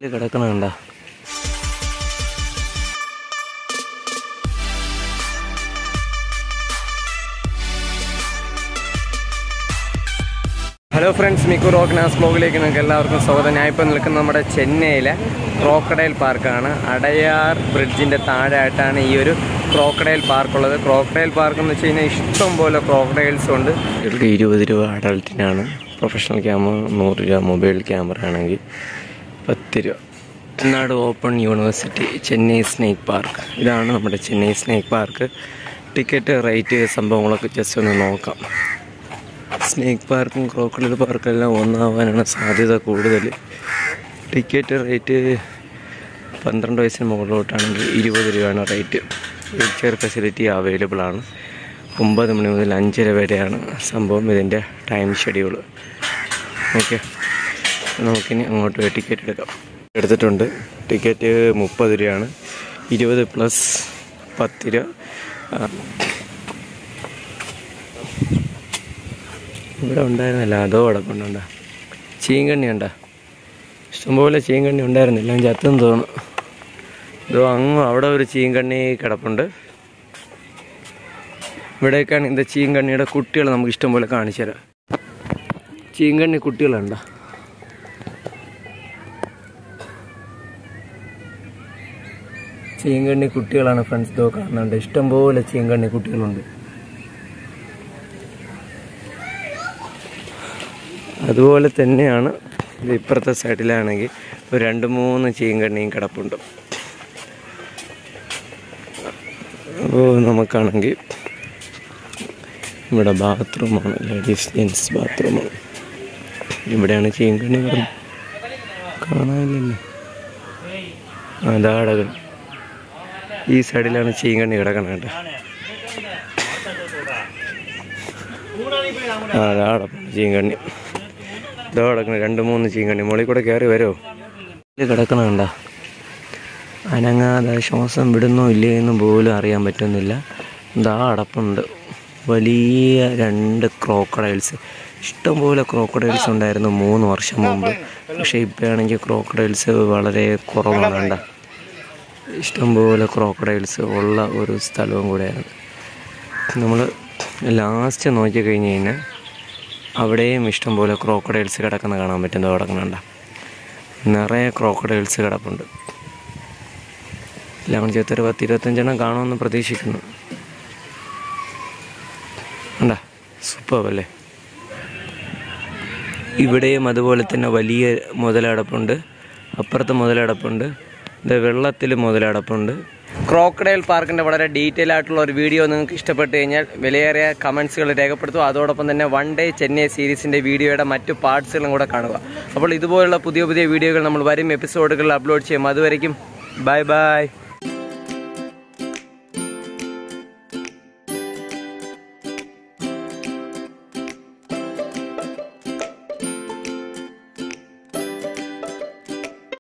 ഇത് കിടക്കണ കണ്ട ഹലോ ഫ്രണ്ട്സ് മിക്കു റോക്ക്നാസ് ബ്ലോഗിലേക്ക് നിങ്ങൾക്ക് എല്ലാവർക്കും സ്വാഗതം ഞാൻ ഇപ്പോൾ നിൽക്കുന്നത് നമ്മുടെ ചെന്നൈയിലെ ക്രോക്കഡൈൽ പാർക്കാണ് അടയാർ ബ്രിഡ്ജിൻ്റെ താഴെയായിട്ടാണ് ഈ ഒരു ക്രോക്കഡൈൽ പാർക്കുള്ളത് ക്രോക്കഡൈൽ പാർക്ക് എന്ന് വെച്ച് കഴിഞ്ഞാൽ ഇഷ്ടം പോലെ ക്രോക്കഡൈൽസ് ഉണ്ട് ഇവർക്ക് ഇരുപത് രൂപ അഡൾട്ടിനാണ് പ്രൊഫഷണൽ ക്യാമറ നൂറ് രൂപ മൊബൈൽ ക്യാമറ ആണെങ്കിൽ പത്ത് രൂപ Tamil Nadu open university Chennai snake park ഇതാണ് നമ്മുടെ Chennai snake park ticket rate സംഭവങ്ങളൊക്കെ ജസ്റ്റ് ഒന്ന് നോക്കാം സ്നേക്ക് പാർക്കും ക്രോക്കഡിൽ പാർക്കും എല്ലാം ഒന്നാവാനാണ് സാധ്യത കൂടുതൽ ടിക്കറ്റ് റേറ്റ് പന്ത്രണ്ട് വയസ്സിന് മുകളിലോട്ടാണെങ്കിൽ ഇരുപത് രൂപയാണ് rate wheel chair facility available ആണ് ഒമ്പത് മണി മുതൽ അഞ്ചര വരെയാണ് സംഭവം ഇതിൻ്റെ ടൈം ഷെഡ്യൂൾ ഓക്കെ നമുക്കിനി അങ്ങോട്ട് പോയി ടിക്കറ്റ് എടുക്കാം എടുത്തിട്ടുണ്ട് ടിക്കറ്റ് മുപ്പത് രൂപയാണ് ഇരുപത് പ്ലസ് പത്ത് രൂപ ആ, ഇവിടെ ഉണ്ടായിരുന്നില്ല അതോ കിടപ്പുണ്ടോ ചീങ്കണ്ണി ഉണ്ടോ ഇഷ്ടംപോലെ ചീങ്കണ്ണി ഉണ്ടായിരുന്നില്ല ഞാൻ ചത്തെന്ന് തോന്നുന്നു ഇതോ അങ്ങ് അവിടെ ഒരു ചീങ്കണ്ണി കിടപ്പുണ്ട് ഇവിടേക്കാണ് இந்த ചീങ്കണ്ണിയുടെ കുട്ടികൾ നമുക്ക് ഇഷ്ടംപോലെ കാണിച്ചു തരാം ചീങ്കണ്ണി കുട്ടികളുണ്ടോ ചീങ്കണ്ണി കുട്ടികളാണ് ഫ്രണ്ട്സ് ഇതോ കാണുന്നുണ്ട് ഇഷ്ടംപോലെ ചീങ്കണ്ണി കുട്ടികളുണ്ട് അതുപോലെ തന്നെയാണ് ഇത് ഇപ്പുറത്തെ സൈഡിലാണെങ്കിൽ ഒരു രണ്ട് മൂന്ന് ചീങ്കണ്ണിയും കിടപ്പുണ്ട് അപ്പോൾ നമുക്കാണെങ്കിൽ ഇവിടെ ബാത്റൂമാണ് ലേഡീസ് ജെൻസ് ബാത്റൂമാണ് ഇവിടെയാണ് ചീങ്കണ്ണി കിടന്ന് കാണാനില്ലല്ലോ അതാടകൾ ഈ സൈഡിലാണ് ചീങ്കണ്ണി കിടക്കണത് കേട്ടോ ആ അതാടെ ചീങ്കണ്ണി ഇതോ കിടക്കണ രണ്ട് മൂന്ന് ചീങ്കണ്ണി മുകളിൽ കൂടെ കയറി വരുമോ ഇത് കിടക്കണ കണ്ട അനങ്ങാതെ ശ്വാസം വിടുന്നോ ഇല്ലേ എന്ന് പോലും അറിയാൻ പറ്റുന്നില്ല ഇതാ അടപ്പുണ്ട് വലിയ രണ്ട് ക്രോക്കഡൈൽസ് ഇഷ്ടംപോലെ ക്രോക്കഡൈൽസ് ഉണ്ടായിരുന്നു മൂന്ന് വർഷം മുമ്പ് പക്ഷേ ഇപ്പോഴാണെങ്കിൽ ക്രോക്കഡൈൽസ് വളരെ കുറവാണ് കണ്ട ഇഷ്ടംപോലെ ക്രോക്കഡൈൽസ് ഉള്ള ഒരു സ്ഥലവും കൂടെയാണ് നമ്മൾ ലാസ്റ്റ് നോക്കി കഴിഞ്ഞ് കഴിഞ്ഞാൽ അവിടെയും ഇഷ്ടംപോലെ ക്രോക്കഡൈൽസ് കിടക്കുന്ന കാണാൻ പറ്റും കിടക്കുന്നുണ്ട നിറയെ ക്രോക്കഡൈൽസ് കിടപ്പുണ്ട് എല്ലാം കൂടി ചേർത്തൊരു പത്ത് ഇരുപത്തഞ്ചെണ്ണം കാണുമെന്ന് പ്രതീക്ഷിക്കുന്നു ഉണ്ടാ സൂപ്പർ അല്ലേ ഇവിടെയും അതുപോലെ തന്നെ വലിയ മുതലടപ്പുണ്ട് അപ്പുറത്ത് മുതലടപ്പുണ്ട് ഇത് വെള്ളത്തിൽ മുതലടപ്പുണ്ട് ക്രോക്കഡൈൽ പാർക്കിൻ്റെ വളരെ ഡീറ്റെയിൽ ആയിട്ടുള്ള ഒരു വീഡിയോ നിങ്ങൾക്ക് ഇഷ്ടപ്പെട്ട് കഴിഞ്ഞാൽ വിലയേറിയ കമൻസുകൾ രേഖപ്പെടുത്തുക അതോടൊപ്പം തന്നെ വൺ ഡേ ചെന്നൈ സീരീസിൻ്റെ വീഡിയോയുടെ മറ്റു പാർട്സുകളും കൂടെ കാണുക അപ്പോൾ ഇതുപോലുള്ള പുതിയ പുതിയ വീഡിയോകൾ നമ്മൾ വരും എപ്പിസോഡുകളിൽ അപ്ലോഡ് ചെയ്യും അതുവരയ്ക്കും ബൈ ബൈ